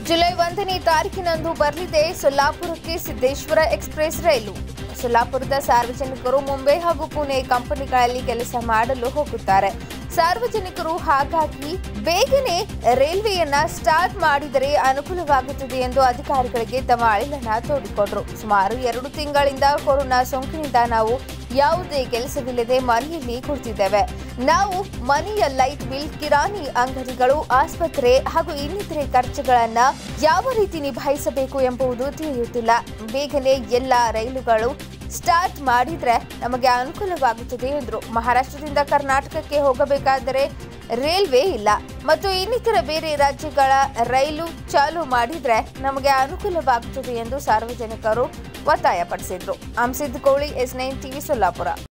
July ಒಂದನೇ ತಾರೀಕಿನಂದು ಬರಲಿದೆ ಸೊಲ್ಲಾಪುರಕ್ಕೆ ಸಿದ್ದೇಶ್ವರ ಎಕ್ಸ್ಪ್ರೆಸ್ ರೈಲು ಸೊಲ್ಲಾಪುರದ ಸಾರ್ವಜನಿಕರು ಮುಂಬೈ ಹಾಗೂ ಪುಣೆ ಕಂಪನಿಗಳಲ್ಲಿ ಕೆಲಸ ಮಾಡಲು ಹೋಗುತ್ತಾರೆ ಸಾರ್ವಜನಿಕರು ಹಾಗಾಗಿ ಬೇಗನೆ ರೈಲ್ವೆಯನ್ನ ಸ್ಟಾರ್ಟ್ ಮಾಡಿದರೆ ಅನುಕೂಲವಾಗುತ್ತದೆ ಎಂದು ಅಧಿಕಾರಿಗಳಿಗೆ ತಮ್ಮ ಅಳಿಲನ್ನ ತೋಡಿಕೊಂಡರು ಸುಮಾರು ಎರಡು ತಿಂಗಳಿಂದ ಕೊರೋನಾ ಸೋಂಕಿನಿಂದ ನಾವು ಯಾವುದೇ ಕೆಲಸವಿಲ್ಲದೆ ಮನೆಯಲ್ಲಿ ಕುಳಿತಿದ್ದೇವೆ ನಾವು ಮನೆಯ ಲೈಟ್ ಬಿಲ್ ಕಿರಾಣಿ ಅಂಗಡಿಗಳು ಆಸ್ಪತ್ರೆ ಹಾಗೂ ಇನ್ನಿತರೆ ಖರ್ಚುಗಳನ್ನ ಯಾವ ರೀತಿ ನಿಭಾಯಿಸಬೇಕು ಎಂಬುದು ತಿಳಿಯುತ್ತಿಲ್ಲ ಬೇಗನೆ ಎಲ್ಲ ರೈಲುಗಳು ಸ್ಟಾರ್ಟ್ ಮಾಡಿದ್ರೆ ನಮಗೆ ಅನುಕೂಲವಾಗುತ್ತದೆ ಎಂದರು ಮಹಾರಾಷ್ಟ್ರದಿಂದ ಕರ್ನಾಟಕಕ್ಕೆ ಹೋಗಬೇಕಾದರೆ ರೈಲ್ವೆ ಇಲ್ಲ ಮತ್ತು ಇನ್ನಿತರ ಬೇರೆ ರಾಜ್ಯಗಳ ರೈಲು ಚಾಲು ಮಾಡಿದ್ರೆ ನಮಗೆ ಅನುಕೂಲವಾಗುತ್ತದೆ ಎಂದು ಸಾರ್ವಜನಿಕರು ಒತ್ತಾಯಪಡಿಸಿದ್ರು ಅಂಸಿದ್ ಕೋಳಿ ಎಸ್ ನೈನ್ ಟಿವಿ ಸೊಲ್ಲಾಪುರ